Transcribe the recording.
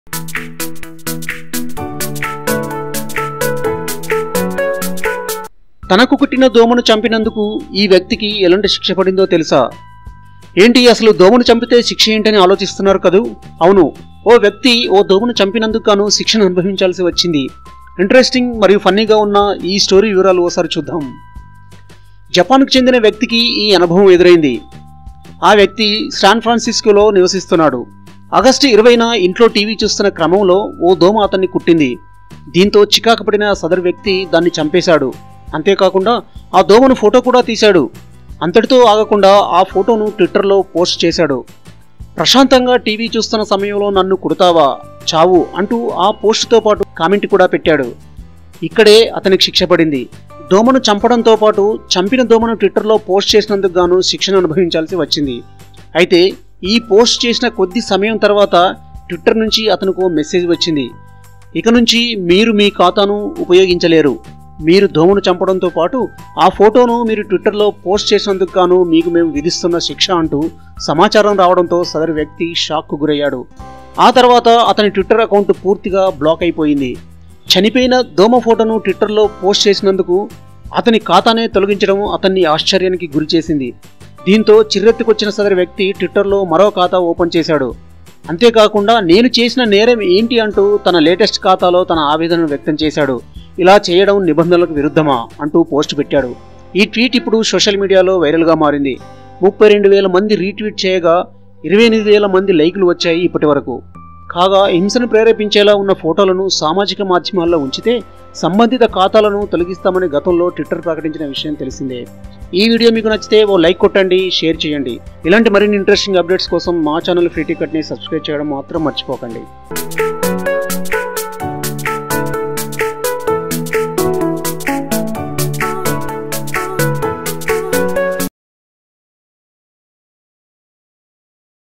తనకు కుట్టిన దోమను చంపినందుకు ఈ వ్యక్తికి ఎలాంటి శిక్ష పడిందో తెలుసా ఏంటి అసలు దోమను చంపితే శిక్ష ఏంటని ఆలోచిస్తున్నారు కదూ అవును ఓ వ్యక్తి ఓ దోమను చంపినందుకు గాను శిక్షను అనుభవించాల్సి వచ్చింది ఇంట్రెస్టింగ్ మరియు ఫన్నీగా ఉన్న ఈ స్టోరీ వివరాలు ఓసారి చూద్దాం జపాన్కు చెందిన వ్యక్తికి ఈ అనుభవం ఎదురైంది ఆ వ్యక్తి శాన్ ఫ్రాన్సిస్కోలో నివసిస్తున్నాడు ఆగస్టు ఇరవైన ఇంట్లో టీవీ చూస్తున్న క్రమంలో ఓ దోమ అతన్ని కుట్టింది దీంతో చికాకు పడిన సదరు వ్యక్తి దాన్ని చంపేశాడు అంతేకాకుండా ఆ దోమను ఫోటో కూడా తీశాడు అంతటితో ఆగకుండా ఆ ఫోటోను ట్విట్టర్లో పోస్ట్ చేశాడు ప్రశాంతంగా టీవీ చూస్తున్న సమయంలో నన్ను కుడతావా చావు అంటూ ఆ పోస్టుతో పాటు కామెంట్ కూడా పెట్టాడు ఇక్కడే అతనికి శిక్ష పడింది దోమను చంపడంతో పాటు చంపిన దోమను ట్విట్టర్లో పోస్ట్ చేసినందుకు గాను శిక్షను అనుభవించాల్సి వచ్చింది అయితే ఈ పోస్ట్ చేసిన కొద్ది సమయం తర్వాత ట్విట్టర్ నుంచి అతనికి ఓ మెసేజ్ వచ్చింది ఇక నుంచి మీరు మీ ఖాతాను ఉపయోగించలేరు మీరు దోమను చంపడంతో పాటు ఆ ఫోటోను మీరు ట్విట్టర్లో పోస్ట్ చేసినందుకు గాను మీకు మేము విధిస్తున్న శిక్ష అంటూ సమాచారం రావడంతో సదరు వ్యక్తి షాక్కు గురయ్యాడు ఆ తర్వాత అతని ట్విట్టర్ అకౌంట్ పూర్తిగా బ్లాక్ అయిపోయింది చనిపోయిన దోమ ఫోటోను ట్విట్టర్లో పోస్ట్ చేసినందుకు అతని ఖాతానే తొలగించడం అతన్ని ఆశ్చర్యానికి గురిచేసింది దీంతో చిర్రెత్తుకొచ్చిన సదరు వ్యక్తి ట్విట్టర్లో మరో ఖాతా ఓపెన్ చేశాడు అంతేకాకుండా నేను చేసిన నేరం ఏంటి అంటూ తన లేటెస్ట్ ఖాతాలో తన ఆవేదనను వ్యక్తం చేశాడు ఇలా చేయడం నిబంధనలకు విరుద్ధమా అంటూ పోస్ట్ పెట్టాడు ఈ ట్వీట్ ఇప్పుడు సోషల్ మీడియాలో వైరల్గా మారింది ముప్పై రెండు వేల మంది రీట్వీట్ చేయగా ఇరవై ఎనిమిది వేల మంది లైకులు వచ్చాయి ఇప్పటి వరకు కాగా హింసను ప్రేరేపించేలా ఉన్న ఫోటోలను సామాజిక మాధ్యమాల్లో ఉంచితే సంబంధిత ఖాతాలను తొలగిస్తామని గతంలో ట్విట్టర్ ప్రకటించిన విషయం తెలిసిందే ఈ వీడియో మీకు నచ్చితే ఓ లైక్ కొట్టండి షేర్ చేయండి ఇలాంటి మరిన్ని ఇంట్రెస్టింగ్ అప్డేట్స్ కోసం మా ఛానల్ ఫ్రీ టికెట్ని సబ్స్క్రైబ్ చేయడం మాత్రం మర్చిపోకండి